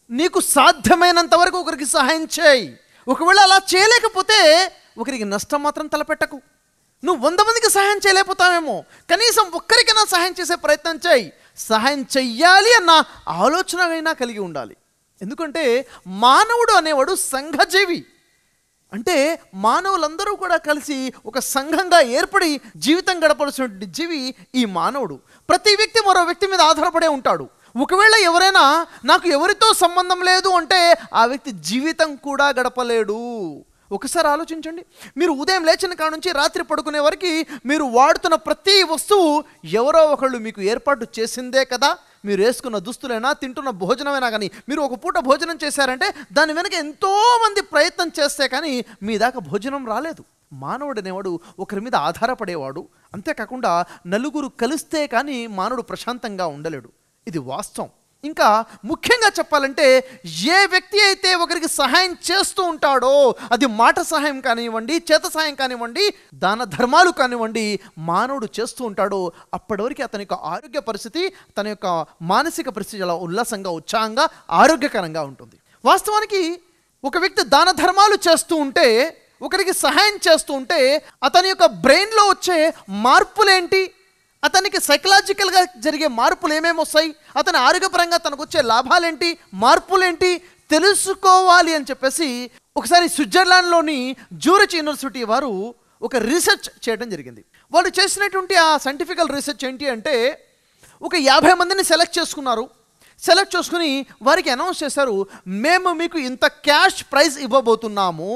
నీకు సాధ్యమైనంత వరకు ఒకరికి సహాయం చేయి ఒకవేళ అలా చేయలేకపోతే ఒకరికి నష్టం మాత్రం తలపెట్టకు నువ్వు వంద మందికి సహాయం చేయలేకపోతావేమో కనీసం ఒక్కరికైనా సహాయం చేసే ప్రయత్నం చేయి సహాయం చెయ్యాలి అన్న ఆలోచన అయినా కలిగి ఉండాలి ఎందుకంటే మానవుడు అనేవాడు సంఘజీవి అంటే మానవులందరూ కూడా కలిసి ఒక సంఘంగా ఏర్పడి జీవితం గడపవలసినటువంటి జీవి ఈ మానవుడు ప్రతి వ్యక్తి మరో వ్యక్తి మీద ఆధారపడే ఉంటాడు ఒకవేళ ఎవరైనా నాకు ఎవరితో సంబంధం లేదు అంటే ఆ వ్యక్తి జీవితం కూడా గడపలేడు ఒకసారి ఆలోచించండి మీరు ఉదయం లేచిన కాడ నుంచి రాత్రి పడుకునే వరకు మీరు వాడుతున్న ప్రతి వస్తువు ఎవరో ఒకళ్ళు మీకు ఏర్పాటు చేసిందే కదా మీరు వేసుకున్న దుస్తులైనా తింటున్న భోజనమైనా కానీ మీరు ఒక పూట భోజనం చేశారంటే దాని వెనక ఎంతో మంది ప్రయత్నం చేస్తే కానీ మీ దాకా భోజనం రాలేదు మానవుడు అనేవాడు ఒకరి మీద ఆధారపడేవాడు అంతేకాకుండా నలుగురు కలిస్తే కానీ మానవుడు ప్రశాంతంగా ఉండలేడు ఇది వాస్తవం ఇంకా ముఖ్యంగా చెప్పాలంటే ఏ వ్యక్తి అయితే ఒకరికి సహాయం చేస్తూ ఉంటాడో అది మాట సహాయం కానివ్వండి చేత సహాయం కానివ్వండి దాన ధర్మాలు కానివ్వండి మానవుడు చేస్తూ ఉంటాడో అప్పటి వరకు అతని యొక్క ఆరోగ్య పరిస్థితి తన యొక్క మానసిక పరిస్థితి చాలా ఉల్లాసంగా ఉత్సాహంగా ఆరోగ్యకరంగా ఉంటుంది వాస్తవానికి ఒక వ్యక్తి దాన ధర్మాలు చేస్తూ ఉంటే ఒకరికి సహాయం చేస్తూ ఉంటే అతని యొక్క బ్రెయిన్లో వచ్చే మార్పులేంటి అతనికి సైకలాజికల్గా జరిగే మార్పులు ఏమేమి వస్తాయి అతని ఆరోగ్యపరంగా తనకు వచ్చే లాభాలేంటి మార్పులేంటి తెలుసుకోవాలి అని చెప్పేసి ఒకసారి స్విట్జర్లాండ్లోని జూరిచ్ యూనివర్సిటీ వారు ఒక రీసెర్చ్ చేయడం జరిగింది వాళ్ళు చేసినటువంటి ఆ సైంటిఫికల్ రీసెర్చ్ ఏంటి అంటే ఒక యాభై మందిని సెలెక్ట్ చేసుకున్నారు సెలెక్ట్ చేసుకుని వారికి అనౌన్స్ చేశారు మేము మీకు ఇంత క్యాష్ ప్రైజ్ ఇవ్వబోతున్నాము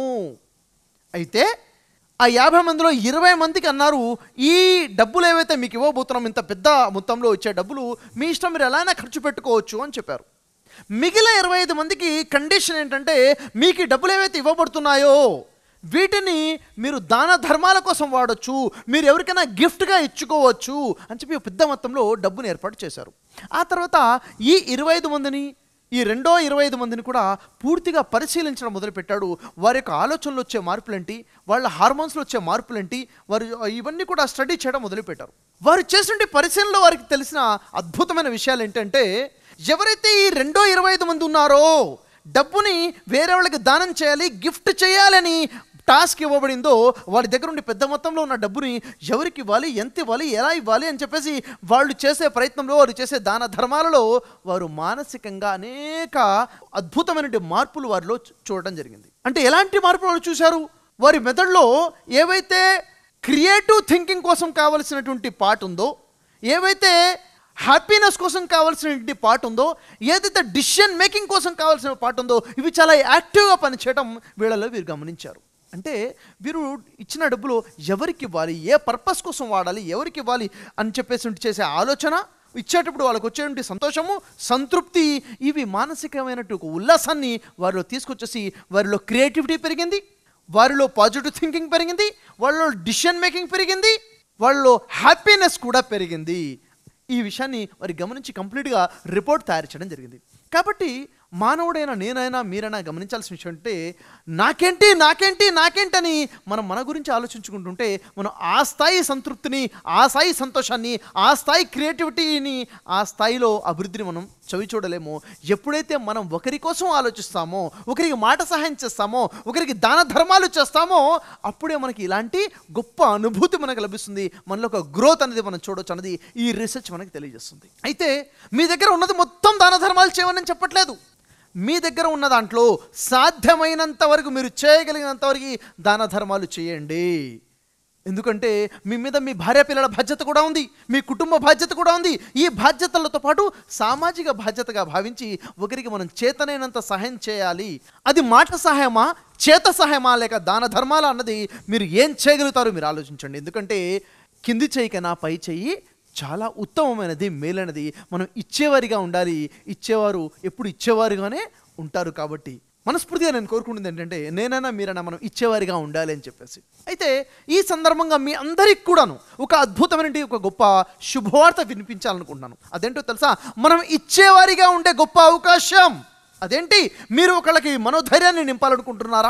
అయితే ఆ యాభై మందిలో ఇరవై మందికి అన్నారు ఈ డబ్బులు ఏవైతే మీకు ఇవ్వబోతున్నాం ఇంత పెద్ద మొత్తంలో వచ్చే డబ్బులు మీ ఇష్టం మీరు ఎలా అయినా ఖర్చు పెట్టుకోవచ్చు అని చెప్పారు మిగిలిన ఇరవై ఐదు మందికి కండిషన్ ఏంటంటే మీకు ఈ డబ్బులు ఏవైతే ఇవ్వబడుతున్నాయో వీటిని మీరు దాన ధర్మాల కోసం వాడొచ్చు మీరు ఎవరికైనా గిఫ్ట్గా ఇచ్చుకోవచ్చు అని చెప్పి ఒక పెద్ద మొత్తంలో డబ్బుని ఏర్పాటు చేశారు ఆ తర్వాత ఈ ఇరవై ఐదు మందిని ఈ రెండో ఇరవై ఐదు మందిని కూడా పూర్తిగా పరిశీలించడం మొదలుపెట్టాడు వారి యొక్క ఆలోచనలు వచ్చే మార్పులేంటి వాళ్ళ హార్మోన్స్లో వచ్చే మార్పులేంటి వారు ఇవన్నీ కూడా స్టడీ చేయడం మొదలుపెట్టారు వారు చేసిన పరిశీలనలో వారికి తెలిసిన అద్భుతమైన విషయాలు ఏంటంటే ఎవరైతే ఈ రెండో ఇరవై ఐదు మంది ఉన్నారో డబ్బుని వేరే వాళ్ళకి దానం చేయాలి గిఫ్ట్ చేయాలని టాస్క్ ఇవ్వబడిందో వాడి దగ్గర ఉండి పెద్ద మొత్తంలో ఉన్న డబ్బుని ఎవరికి ఇవ్వాలి ఎంత ఇవ్వాలి ఎలా ఇవ్వాలి అని చెప్పేసి వాళ్ళు చేసే ప్రయత్నంలో వారు చేసే దాన ధర్మాలలో వారు మానసికంగా అనేక అద్భుతమైన మార్పులు వారిలో చూ- చూడడం జరిగింది అంటే ఎలాంటి మార్పులు వాళ్ళు చూశారు వారి మెదడులో ఏవైతే క్రియేటివ్ థింకింగ్ కోసం కావలసినటువంటి పార్ట్ ఉందో ఏవైతే హ్యాపీనెస్ కోసం కావాల్సినటువంటి పార్ట్ ఉందో ఏదైతే డిసిషన్ మేకింగ్ కోసం కావాల్సిన పార్ట్ ఉందో ఇవి చాలా యాక్టివ్గా పనిచేయడం వీళ్ళలో వీరు గమనించారు అంటే వీరు ఇచ్చిన డబ్బులు ఎవరికి ఇవ్వాలి ఏ పర్పస్ కోసం వాడాలి ఎవరికి ఇవ్వాలి అని చెప్పేసి చేసే ఆలోచన ఇచ్చేటప్పుడు వాళ్ళకి వచ్చేటువంటి సంతోషము సంతృప్తి ఇవి మానసికమైనటువంటి ఒక ఉల్లాసాన్ని వారిలో తీసుకొచ్చేసి వారిలో క్రియేటివిటీ పెరిగింది వారిలో పాజిటివ్ థింకింగ్ పెరిగింది వాళ్ళలో డిసిషన్ మేకింగ్ పెరిగింది వాళ్ళలో హ్యాపీనెస్ కూడా పెరిగింది ఈ విషయాన్ని వారి గమనించి కంప్లీట్గా రిపోర్ట్ తయారు చేయడం జరిగింది కాబట్టి మానవుడైనా నేనైనా మీరైనా గమనించాల్సిన విషయం అంటే నాకేంటి నాకేంటి నాకేంటని మనం మన గురించి ఆలోచించుకుంటుంటే మనం ఆ స్థాయి సంతృప్తిని ఆ స్థాయి సంతోషాన్ని ఆ స్థాయి క్రియేటివిటీని ఆ స్థాయిలో అభివృద్ధిని మనం చవి చూడలేము ఎప్పుడైతే మనం ఒకరి కోసం ఆలోచిస్తామో ఒకరికి మాట సహాయం చేస్తామో ఒకరికి దాన ధర్మాలు చేస్తామో అప్పుడే మనకి ఇలాంటి గొప్ప అనుభూతి మనకు లభిస్తుంది మనలో ఒక గ్రోత్ అనేది మనం చూడొచ్చు అనేది ఈ రీసెర్చ్ మనకి తెలియజేస్తుంది అయితే మీ దగ్గర ఉన్నది మొత్తం దాన ధర్మాలు చేయమని నేను చెప్పట్లేదు మీ దగ్గర ఉన్న దాంట్లో సాధ్యమైనంత వరకు మీరు చేయగలిగినంత వరకు దాన ధర్మాలు చేయండి ఎందుకంటే మీ మీద మీ భార్య పిల్లల బాధ్యత కూడా ఉంది మీ కుటుంబ బాధ్యత కూడా ఉంది ఈ బాధ్యతలతో పాటు సామాజిక బాధ్యతగా భావించి ఒకరికి మనం చేతనైనంత సహాయం చేయాలి అది మాట సహాయమా చేత సహాయమా లేక దాన ధర్మాలా అన్నది మీరు ఏం చేయగలుగుతారో మీరు ఆలోచించండి ఎందుకంటే కింది చెయ్యి కన్నా పై చెయ్యి చాలా ఉత్తమమైనది మేలైనది మనం ఇచ్చేవారిగా ఉండాలి ఇచ్చేవారు ఎప్పుడు ఇచ్చేవారుగానే ఉంటారు కాబట్టి మనస్ఫూర్తిగా నేను కోరుకుంటుంది ఏంటంటే నేనైనా మీరైనా మనం ఇచ్చేవారిగా ఉండాలి అని చెప్పేసి అయితే ఈ సందర్భంగా మీ అందరికి కూడాను ఒక అద్భుతమైన ఒక గొప్ప శుభవార్త వినిపించాలనుకుంటున్నాను అదేంటో తెలుసా మనం ఇచ్చేవారిగా ఉండే గొప్ప అవకాశం అదేంటి మీరు ఒకళ్ళకి మనోధైర్యాన్ని నింపాలనుకుంటున్నారా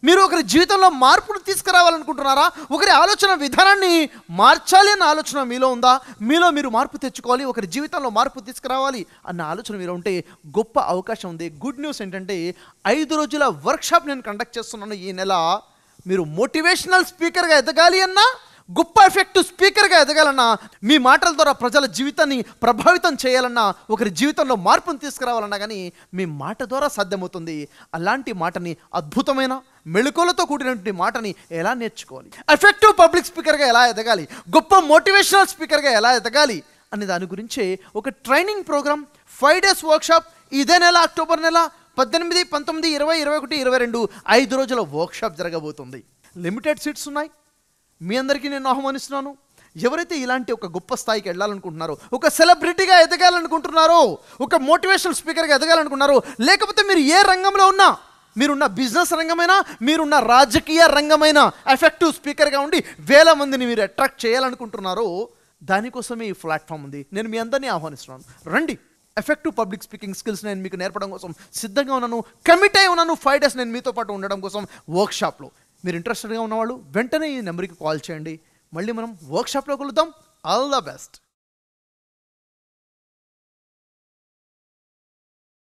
మీరు ఒకరి జీవితంలో మార్పును తీసుకురావాలనుకుంటున్నారా ఒకరి ఆలోచన విధానాన్ని మార్చాలి అన్న ఆలోచన మీలో ఉందా మీలో మీరు మార్పు తెచ్చుకోవాలి ఒకరి జీవితంలో మార్పు తీసుకురావాలి అన్న ఆలోచన మీలో ఉంటే గొప్ప అవకాశం ఉంది గుడ్ న్యూస్ ఏంటంటే ఐదు రోజుల వర్క్షాప్ నేను కండక్ట్ చేస్తున్నాను ఈ నెల మీరు మోటివేషనల్ స్పీకర్గా ఎదగాలి అన్నా గొప్ప ఎఫెక్టివ్ స్పీకర్గా ఎదగాలన్నా మీ మాటల ద్వారా ప్రజల జీవితాన్ని ప్రభావితం చేయాలన్నా ఒకరి జీవితంలో మార్పును తీసుకురావాలన్నా కానీ మీ మాట ద్వారా సాధ్యమవుతుంది అలాంటి మాటని అద్భుతమైన మెళుకులతో కూడినటువంటి మాటని ఎలా నేర్చుకోవాలి ఎఫెక్టివ్ పబ్లిక్ స్పీకర్గా ఎలా ఎదగాలి గొప్ప మోటివేషనల్ స్పీకర్గా ఎలా ఎదగాలి అనే దాని గురించే ఒక training program five days workshop ఇదే నెల అక్టోబర్ నెల పద్దెనిమిది పంతొమ్మిది ఇరవై ఇరవై ఒకటి ఇరవై రెండు ఐదు రోజుల వర్క్షాప్ జరగబోతుంది లిమిటెడ్ సీట్స్ ఉన్నాయి మీ అందరికీ నేను ఆహ్వానిస్తున్నాను ఎవరైతే ఇలాంటి ఒక గొప్ప స్థాయికి వెళ్ళాలనుకుంటున్నారో ఒక సెలబ్రిటీగా ఎదగాలనుకుంటున్నారో ఒక మోటివేషనల్ స్పీకర్గా ఎదగాలనుకుంటున్నారో లేకపోతే మీరు ఏ రంగంలో ఉన్నా మీరున్న బిజినెస్ రంగమైనా మీరున్న రాజకీయ రంగమైన ఎఫెక్టివ్ స్పీకర్గా ఉండి వేల మందిని మీరు అట్రాక్ట్ చేయాలనుకుంటున్నారో దానికోసమే ఈ ప్లాట్ఫామ్ ఉంది నేను మీ అందరినీ ఆహ్వానిస్తున్నాను రండి ఎఫెక్టివ్ పబ్లిక్ స్పీకింగ్ స్కిల్స్ నేను మీకు నేర్పడం కోసం సిద్ధంగా ఉన్నాను కమిట్ అయి ఉన్నాను ఫైవ్ డేస్ నేను మీతో పాటు ఉండడం కోసం వర్క్షాప్లో మీరు ఇంట్రెస్టెడ్గా ఉన్నవాళ్ళు వెంటనే ఈ నెంబర్కి కాల్ చేయండి మళ్ళీ మనం వర్క్షాప్లో కలుద్దాం ఆల్ ద బెస్ట్